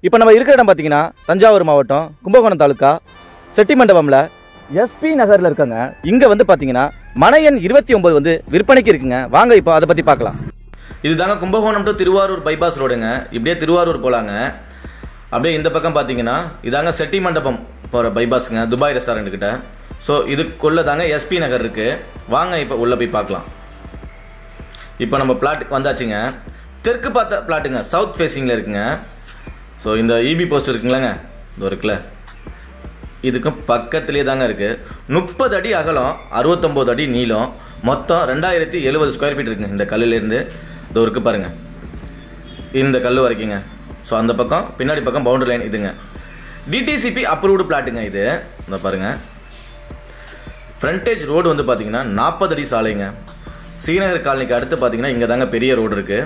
இப்போ நம்ம இருக்கிற இடம் பார்த்தீங்கன்னா தஞ்சாவூர் மாவட்டம் கும்பகோணம் தாலுக்கா செட்டிமண்டபம்ல எஸ்பி நகரில் இருக்காங்க இங்கே வந்து பார்த்தீங்கன்னா மனை எண் இருபத்தி ஒன்பது வந்து விற்பனைக்கு இருக்குங்க வாங்க இப்போ அதை பற்றி பார்க்கலாம் இதுதாங்க கும்பகோணம் டு திருவாரூர் பைபாஸ் ரோடுங்க இப்படியே திருவாரூர் போலாங்க அப்படியே இந்த பக்கம் பார்த்தீங்கன்னா இதாங்க செட்டி மண்டபம் போகிற பைபாஸுங்க துபாய் ரெஸ்டாரண்ட் கிட்ட ஸோ இதுக்குள்ள தாங்க எஸ்பி நகர் இருக்கு வாங்க இப்போ உள்ள போய் பார்க்கலாம் இப்போ நம்ம பிளாட்டுக்கு வந்தாச்சுங்க தெற்கு பார்த்த பிளாட்டுங்க சவுத் ஃபேஸிங்கில் இருக்குங்க ஸோ இந்த இபி போஸ்ட் இருக்குங்களாங்க இது இருக்குல்ல இதுக்கும் பக்கத்துலேயே தாங்க இருக்குது முப்பது அடி அகலம் அறுபத்தொம்போது அடி நீளம் மொத்தம் ரெண்டாயிரத்தி எழுபது ஸ்கொயர் ஃபீட் இருக்குங்க இந்த கல்லுலேருந்து இதோ இருக்கு பாருங்க இந்த கல் வரைக்குங்க ஸோ அந்த பக்கம் பின்னாடி பக்கம் பவுண்டரி லைன் இதுங்க டிடிசிபி அப்ரூவ்டு பிளாட்டுங்க இது இந்த பாருங்க ஃப்ரண்டேஜ் ரோடு வந்து பார்த்தீங்கன்னா நாற்பது அடி சாலைங்க ஸ்ரீநகர் காலனிக்கு அடுத்து பார்த்தீங்கன்னா இங்கே தாங்க பெரிய ரோடு இருக்குது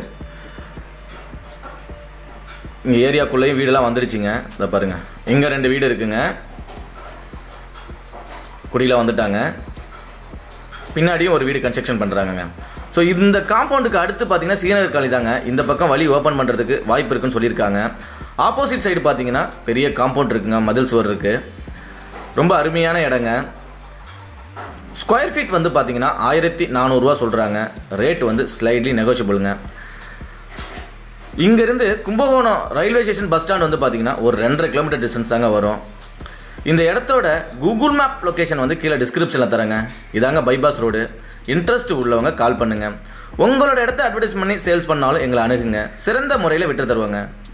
இங்கே ஏரியாக்குள்ளேயும் வீடெல்லாம் வந்துடுச்சுங்க இதை பாருங்க இங்கே ரெண்டு வீடு இருக்குங்க குடியில் வந்துட்டாங்க பின்னாடியும் ஒரு வீடு கன்ஸ்ட்ரக்ஷன் பண்ணுறாங்கங்க ஸோ இந்த காம்பவுண்டுக்கு அடுத்து பார்த்தீங்கன்னா ஸ்ரீநகர் காலி தாங்க இந்த பக்கம் வழி ஓப்பன் பண்ணுறதுக்கு வாய்ப்பு இருக்குன்னு சொல்லியிருக்காங்க ஆப்போசிட் சைடு பார்த்தீங்கன்னா பெரிய காம்பவுண்ட் இருக்குங்க மதில் சுவர் இருக்குது ரொம்ப அருமையான இடங்க ஸ்கொயர் ஃபீட் வந்து பார்த்தீங்கன்னா ஆயிரத்தி நானூறுரூவா சொல்கிறாங்க ரேட் வந்து ஸ்லைட்லி நெகோஷியபிளுங்க இங்கேருந்து Kumbakonam railway station bus stand வந்து பார்த்தீங்கன்னா ஒரு ரெண்டரை கிலோமீட்டர் டிஸ்டன்ஸ் தாங்க வரும் இந்த இடத்தோட கூகுள் மேப் லொகேஷன் வந்து கீழே டிஸ்கிரிப்ஷனில் தரேங்க இதாங்க பைபாஸ் ரோடு இன்ட்ரெஸ்ட் உள்ளவங்க கால் பண்ணுங்க உங்களோட இடத்த அட்வர்டைஸ் பண்ணி சேல்ஸ் பண்ணாலும் எங்களை அணுகுங்க சிறந்த முறையில் விட்டு தருவாங்க